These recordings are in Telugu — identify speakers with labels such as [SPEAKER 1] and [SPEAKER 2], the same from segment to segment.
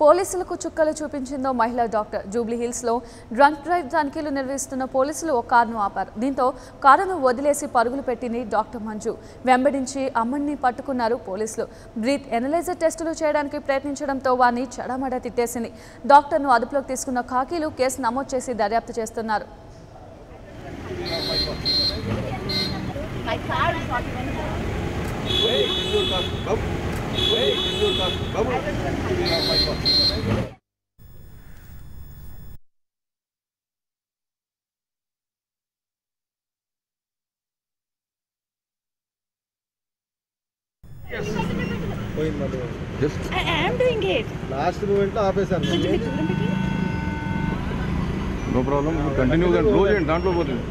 [SPEAKER 1] పోలీసులకు చుక్కలు చూపించిందో మహిళా డాక్టర్ జూబ్లీ హిల్స్లో డ్రంక్ డ్రైవ్ తనిఖీలు నిర్వహిస్తున్న పోలీసులు ఓ కారును ఆపారు దీంతో కారును వదిలేసి పరుగులు పెట్టింది డాక్టర్ మంజు వెంబడించి అమ్మడిని పట్టుకున్నారు పోలీసులు బ్రీత్ ఎనలైజర్ టెస్టులు చేయడానికి ప్రయత్నించడంతో వారిని చెడమడ తిట్టేసింది డాక్టర్ను అదుపులోకి తీసుకున్న ఖాకీలు కేసు నమోదు చేసి దర్యాప్తు చేస్తున్నారు
[SPEAKER 2] పోయింది మళ్ళీ
[SPEAKER 3] just
[SPEAKER 4] I am doing it.
[SPEAKER 2] Last moment లో ఆపేశాను
[SPEAKER 4] కొంచెం మీకు దూరం పెట్టి.
[SPEAKER 3] నో ప్రాబ్లం కంటిన్యూ క్లోజ్ చేయండి దాంట్లో పోతుంది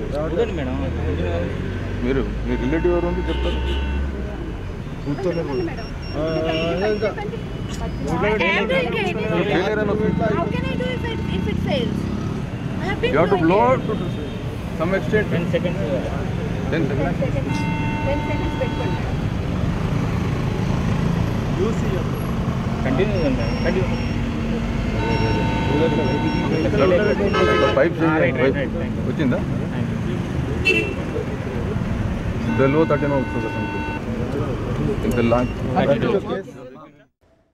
[SPEAKER 3] మీరు మీ రిలేటివ్ ఎవరు ఉంది చెప్తారు
[SPEAKER 2] కూర్చోలేదు ఆ, అదే ఇంకా
[SPEAKER 4] I am doing it.
[SPEAKER 3] Failure అని వస్తుంది.
[SPEAKER 4] How can I do if it, if it fails? I have been
[SPEAKER 3] you have to
[SPEAKER 4] doing
[SPEAKER 3] blow
[SPEAKER 4] it.
[SPEAKER 3] Some extent ten seconds ten
[SPEAKER 4] Ten
[SPEAKER 3] seconds
[SPEAKER 4] seconds. Ten seconds పెట్టుకోండి.
[SPEAKER 2] యూసీ
[SPEAKER 3] పైప్ పైప్ వచ్చిందా బెల్లో థర్టీన్ వస్తుంది ఇంత లాంగ్
[SPEAKER 2] కేసు